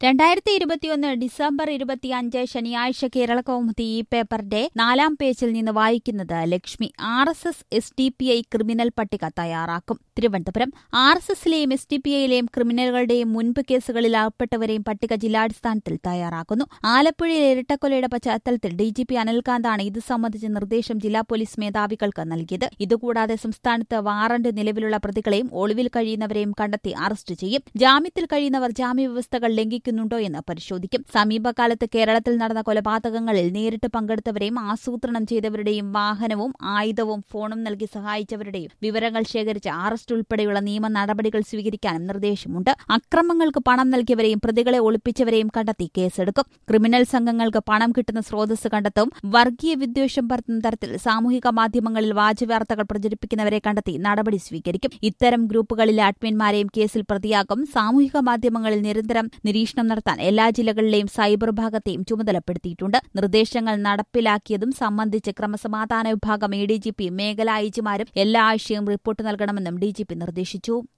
രണ്ടായിരത്തി ഇരുപത്തിയൊന്ന് ഡിസംബർ ഇരുപത്തിയഞ്ച് ശനിയാഴ്ച കേരള കൗമുദി ഈ പേപ്പറിന്റെ നാലാം പേജിൽ നിന്ന് വായിക്കുന്നത് Lakshmi R S S S D P I criminal പട്ടിക തയ്യാറാക്കും തിരുവനന്തപുരം ആർ എസ് എസിലെയും എസ് ഡി പി ഐയിലെയും ക്രിമിനലുകളുടെയും മുൻപ് കേസുകളിൽ അകപ്പെട്ടവരെയും പട്ടിക ജില്ലാടിസ്ഥാനത്തിൽ തയ്യാറാക്കുന്നു ആലപ്പുഴയിലെ ഇരട്ടക്കൊലയുടെ പശ്ചാത്തലത്തിൽ ഡി ജി പി അനിൽകാന്താണ് ഇത് സംബന്ധിച്ച നിർദ്ദേശം ജില്ലാ പോലീസ് മേധാവികൾക്ക് നൽകിയത് ഇതുകൂടാതെ സംസ്ഥാനത്ത് വാറന്റ് നിലവിലുള്ള പ്രതികളെയും ഒളിവിൽ കഴിയുന്നവരെയും കണ്ടെത്തി അറസ്റ്റ് ചെയ്യും ജാമ്യത്തിൽ കഴിയുന്നവർ ജാമ്യവ്യവസ്ഥകൾ ലംഘിക്കുന്നുണ്ടോ എന്ന് പരിശോധിക്കും സമീപകാലത്ത് കേരളത്തിൽ നടന്ന കൊലപാതകങ്ങളിൽ നേരിട്ട് പങ്കെടുത്തവരെയും ആസൂത്രണം ചെയ്തവരുടെയും വാഹനവും ആയുധവും ഫോണും നൽകി സഹായിച്ചവരുടെയും വിവരങ്ങൾ ശേഖരിച്ച് അറസ്റ്റ് ഉൾപ്പെടെയുള്ള നിയമ നടപടികൾ സ്വീകരിക്കാനും നിർദ്ദേശമുണ്ട് അക്രമങ്ങൾക്ക് പണം നൽകിയവരെയും പ്രതികളെ ഒളിപ്പിച്ചവരെയും കണ്ടെത്തി കേസെടുക്കും ക്രിമിനൽ സംഘങ്ങൾക്ക് പണം കിട്ടുന്ന സ്രോതസ് കണ്ടെത്തും വർഗീയ വിദ്വേഷം പരത്തുന്ന തരത്തിൽ സാമൂഹിക മാധ്യമങ്ങളിൽ വ്യാജവാർത്തകൾ പ്രചരിപ്പിക്കുന്നവരെ കണ്ടെത്തി നടപടി സ്വീകരിക്കും ഇത്തരം ഗ്രൂപ്പുകളിലെ അഡ്മിന്മാരെയും കേസിൽ പ്രതിയാക്കും സാമൂഹിക മാധ്യമങ്ങളിൽ നിരന്തരം നിരീക്ഷണം നടത്താൻ എല്ലാ ജില്ലകളിലെയും സൈബർ വിഭാഗത്തെയും ചുമതലപ്പെടുത്തിയിട്ടുണ്ട് നിർദ്ദേശങ്ങൾ നടപ്പിലാക്കിയതും സംബന്ധിച്ച് ക്രമസമാധാന വിഭാഗം എ ഡി ജി പി മേഖലാ ഐജിമാരും എല്ലാ ആഴ്ചയും റിപ്പോർട്ട് നൽകണമെന്നും ഡി ജി പി നിർദ്ദേശിച്ചു